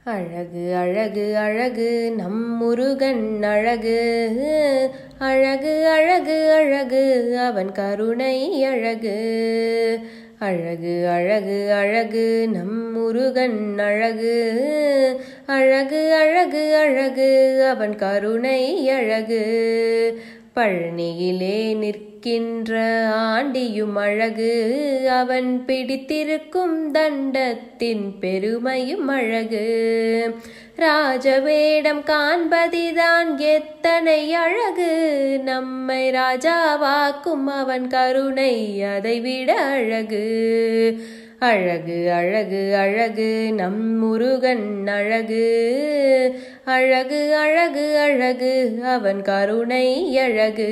அழகு அழகு அழகு நம் முருகன் அழகு அழகு அழகு அழகு அவன் கருணை அழகு அழகு அழகு அழகு நம் முருகன் அழகு அழகு அழகு அழகு அவன் கருணை அழகு பழனியிலே நிற்கின்ற ஆண்டியும் அழகு அவன் பிடித்திருக்கும் தண்டத்தின் பெருமையும் அழகு ராஜவேடம் காண்பதிதான் எத்தனை அழகு நம்மை ராஜாவாக்கும் அவன் கருணை அதைவிட அழகு அழகு அழகு அழகு நம் முருகன் அழகு அழகு அழகு அழகு அவன் கருணை அழகு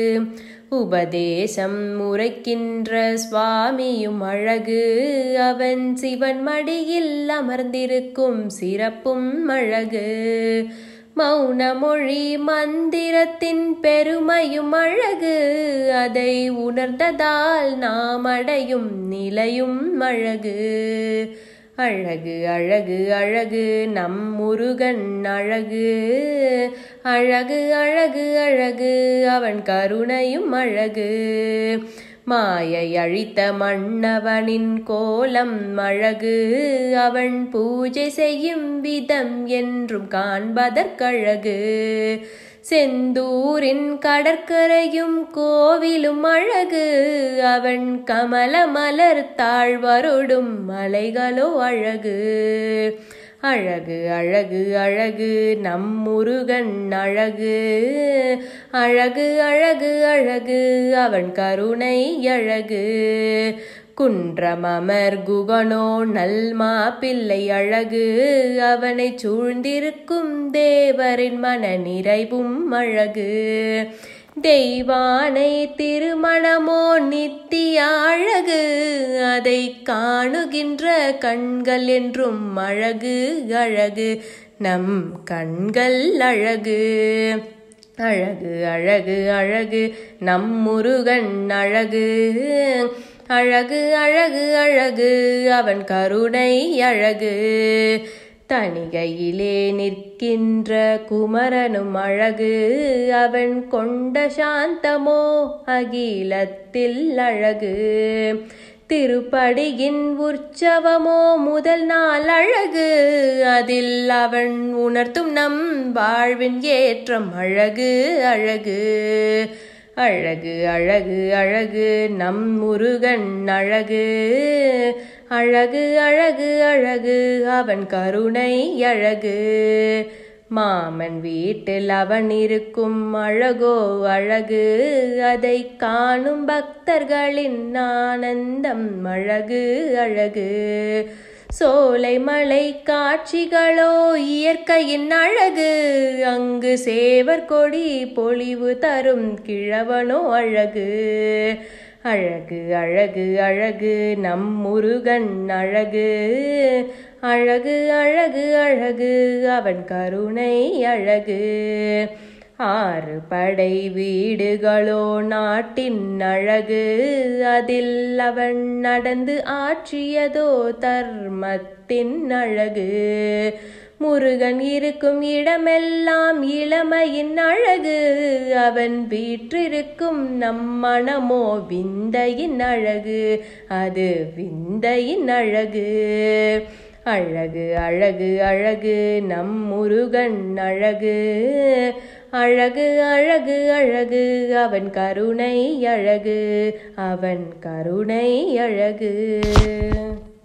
உபதேசம் உரைக்கின்ற சுவாமியும் அழகு அவன் சிவன் மடியில் அமர்ந்திருக்கும் சிறப்பும் அழகு மௌனமொழி மந்திரத்தின் பெருமையும் அழகு அதை உணர்ந்ததால் நாம் அடையும் நிலையும் அழகு அழகு அழகு அழகு நம் முருகன் அழகு அழகு அழகு அழகு அவன் கருணையும் அழகு மாயை அழித்த மன்னவனின் கோலம் அழகு அவன் பூஜை செய்யும் விதம் என்றும் காண்பதற்கழகு செந்தூரின் கடற்கரையும் கோவிலும் அழகு அவன் கமல மலர் தாழ்வருடும் மலைகளோ அழகு அழகு அழகு அழகு நம் முருகன் அழகு அழகு அழகு அழகு அவன் கருணை அழகு குன்றமமர் குகனோ நல்மா பிள்ளை அழகு அவனை சூழ்ந்திருக்கும் தேவரின் மன நிறைவும் அழகு தெய்வானை திருமணமோ நித்திய அழகு அதை காணுகின்ற கண்கள் என்றும் அழகு அழகு நம் கண்கள் அழகு அழகு அழகு அழகு நம் முருகன் அழகு அழகு அழகு அழகு அவன் கருணை அழகு தணிகையிலே நிற்கின்ற குமரனும் அழகு அவன் கொண்ட சாந்தமோ அகிலத்தில் அழகு திருப்படியின் உற்சவமோ முதல் நாள் அழகு அதில் அவன் உணர்த்தும் நம் வாழ்வின் ஏற்றம் அழகு அழகு அழகு அழகு அழகு நம் முருகன் அழகு அழகு அழகு அழகு அவன் கருணை அழகு மாமன் வீட்டில் அவன் இருக்கும் அழகோ அழகு அதை காணும் பக்தர்களின் ஆனந்தம் அழகு அழகு சோலை மலை காட்சிகளோ இயற்கையின் அழகு அங்கு சேவர் கொடி பொலிவு தரும் கிழவனோ அழகு அழகு அழகு அழகு நம் முருகன் அழகு அழகு அழகு அழகு அவன் கருணை அழகு ஆறு படை வீடுகளோ நாட்டின் அழகு அதில் அவன் நடந்து ஆற்றியதோ தர்மத்தின் அழகு முருகன் இருக்கும் இடமெல்லாம் இளமையின் அழகு அவன் வீற்றிருக்கும் நம் மனமோ விந்தையின் அழகு அது விந்தையின் அழகு அழகு அழகு அழகு நம் முருகன் அழகு அழகு அழகு அழகு அவன் கருணை அழகு அவன் கருணை அழகு